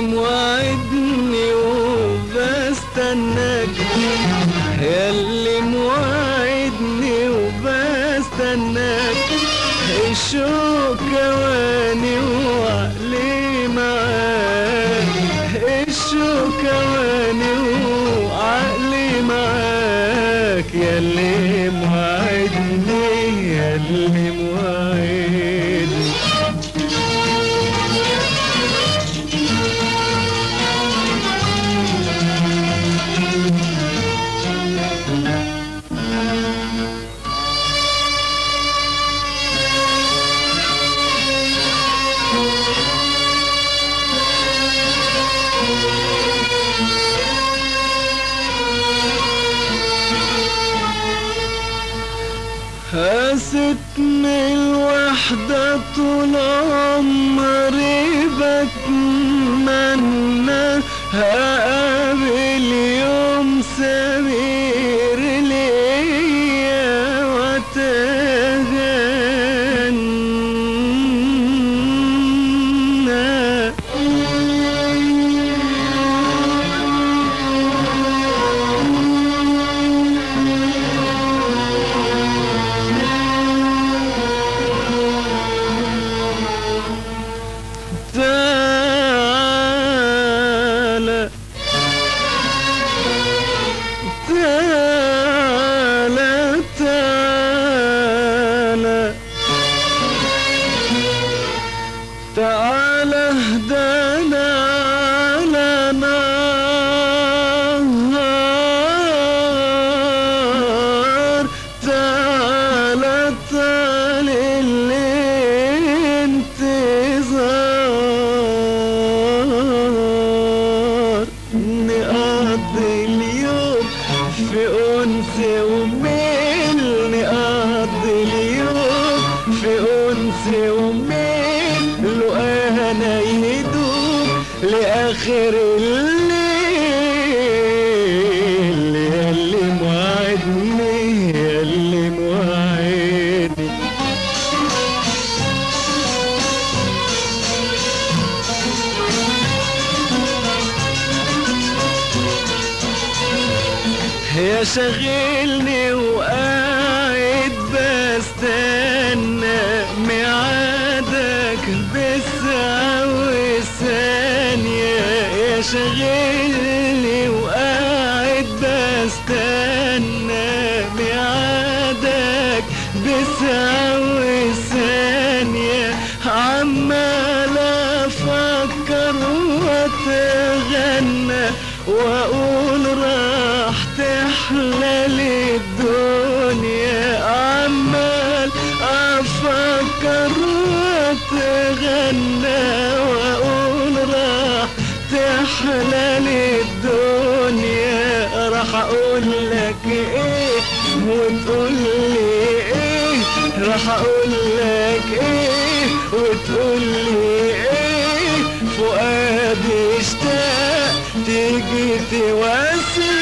موعدني وبستناك ياللي موعدني وبستناك الشوق كواني وعقلي معاك الشوق كواني وعقلي معاك ياللي موعدني ياللي موعدني قاستني الوحدة طول عمري بتمنى هقابل يوم سمير ليا واتغنى تعالى تعالى تعالى تعالى اهدانا على نهار تعالى تعالى الانتظار نقضي اليوم في أنس وميل نقضي اليوم في أنس وميل لو أنا يدوم لآخر الليل ياللي موعدني ياللي موعدني يا شغلني وقاعد بستنى ميعادك بالساعة والثانية يا شغلني وقاعد بستنى ميعادك بالساعة والثانية عمال أفكر وأتغنى وأقول راح تحلى لي الدنيا عمال أفكر وأتغنى وأقول راح تحلى لي الدنيا راح أقول لك إيه وتقول لي إيه راح أقول لك إيه وتقول لي إيه فؤادي اشتاق تيجي توسع